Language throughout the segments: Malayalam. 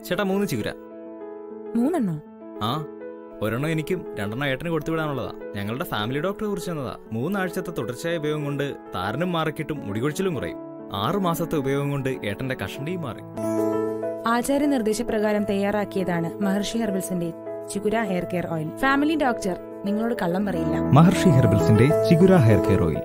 ചേട്ടാ മൂന്ന് ചിഗുര മൂന്നെണ്ണോ ആ ഒരെണ്ണം എനിക്കും രണ്ടെണ്ണം ഏട്ടന് കൊടുത്തു വിടാനുള്ളതാ ഞങ്ങളുടെ ഫാമിലി ഡോക്ടറെ കുറിച്ച് തന്നതാ മൂന്നാഴ്ചത്തെ തുടർച്ചയായ ഉപയോഗം കൊണ്ട് താരനും മാറിക്കിട്ടും മുടികൊഴിച്ചിലും കുറയും ആറു മാസത്തെ ഉപയോഗം കൊണ്ട് ഏട്ടന്റെ കഷണ്ടിയും മാറി ആചാര്യ നിർദ്ദേശപ്രകാരം തയ്യാറാക്കിയതാണ് മഹർഷി ഹെർബൽസിന്റെ Chigura hair care oil family doctor നിങ്ങളോട് കള്ളം പറയില്ല മഹർഷി ഹെർബൽസിന്റെ ചിഗുര ഹെയർ കെയർ ഓയിൽ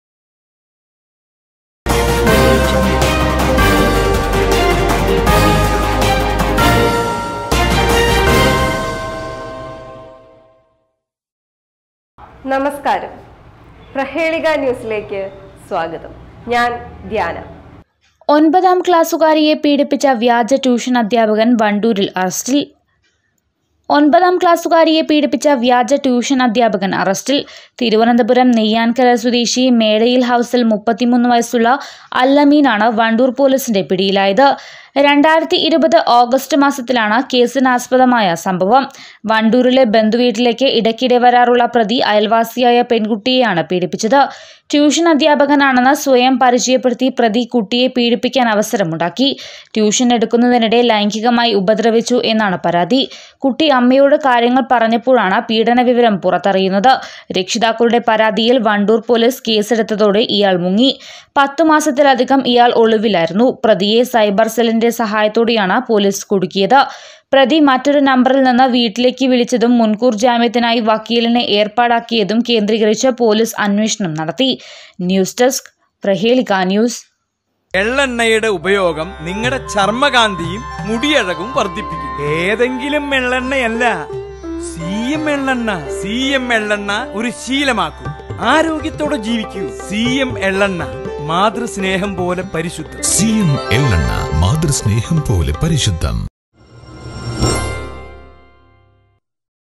നമസ്കാരം പ്രഹേളിക ന്യൂസിലേക്ക് സ്വാഗതം ഞാൻ ധ്യാന ഒൻപതാം ക്ലാസ്സുകാരിയെ പീഡിപ്പിച്ച വ്യാജ ട്യൂഷൻ അധ്യാപകൻ വണ്ടൂരിൽ അറസ്റ്റിൽ ഒൻപതാം ക്ലാസ്സുകാരിയെ പീഡിപ്പിച്ച വ്യാജ ട്യൂഷൻ അധ്യാപകൻ അറസ്റ്റിൽ തിരുവനന്തപുരം നെയ്യാൻകര സ്വദേശി മേടയിൽ ഹൗസിൽ മുപ്പത്തിമൂന്ന് വയസ്സുള്ള അല്ലമീനാണ് വണ്ടൂർ പോലീസിന്റെ പിടിയിലായത് രണ്ടായിരത്തി ഇരുപത് ഓഗസ്റ്റ് മാസത്തിലാണ് കേസിനാസ്പദമായ സംഭവം വണ്ടൂരിലെ ബന്ധുവീട്ടിലേക്ക് ഇടയ്ക്കിടെ വരാറുള്ള പ്രതി അയൽവാസിയായ പെൺകുട്ടിയെയാണ് പീഡിപ്പിച്ചത് ട്യൂഷൻ അധ്യാപകനാണെന്ന് സ്വയം പരിചയപ്പെടുത്തി പ്രതി കുട്ടിയെ പീഡിപ്പിക്കാൻ അവസരമുണ്ടാക്കി ട്യൂഷൻ എടുക്കുന്നതിനിടെ ലൈംഗികമായി ഉപദ്രവിച്ചു എന്നാണ് പരാതി കുട്ടി അമ്മയോട് കാര്യങ്ങൾ പറഞ്ഞപ്പോഴാണ് പീഡന വിവരം പുറത്തറിയുന്നത് രക്ഷിതാക്കളുടെ പരാതിയിൽ വണ്ടൂർ പോലീസ് കേസെടുത്തതോടെ ഇയാൾ മുങ്ങി പത്തു മാസത്തിലധികം ഇയാൾ ഒളിവിലായിരുന്നു പ്രതിയെ സൈബർ സെല്ലിന്റെ സഹായത്തോടെയാണ് പോലീസ് കുടുക്കിയത് പ്രതി മറ്റൊരു നമ്പറിൽ നിന്ന് വീട്ടിലേക്ക് വിളിച്ചതും മുൻകൂർ ജാമ്യത്തിനായി വക്കീലിനെ ഏർപ്പാടാക്കിയതും കേന്ദ്രീകരിച്ച് പോലീസ് അന്വേഷണം നടത്തി ന്യൂസ് ഡെസ്ക് പ്രഹേളിക ന്യൂസ് എള്ളെണ്ണയുടെ ഉപയോഗം നിങ്ങളുടെ ചർമ്മകാന്തിയും മുടിയഴകും വർദ്ധിപ്പിക്കും ഏതെങ്കിലും എള്ളെണ്ണയല്ല സി എം എള്ളെണ്ണ സി എം എള്ളെണ്ണ ഒരു ശീലമാക്കൂ ആരോഗ്യത്തോടെ ജീവിക്കൂ സി എം എള്ളെണ്ണ മാതൃസ്നേഹം പോലെ പരിശുദ്ധം സി എം എള്ളെണ്ണ മാതൃസ്നേഹം പോലെ പരിശുദ്ധം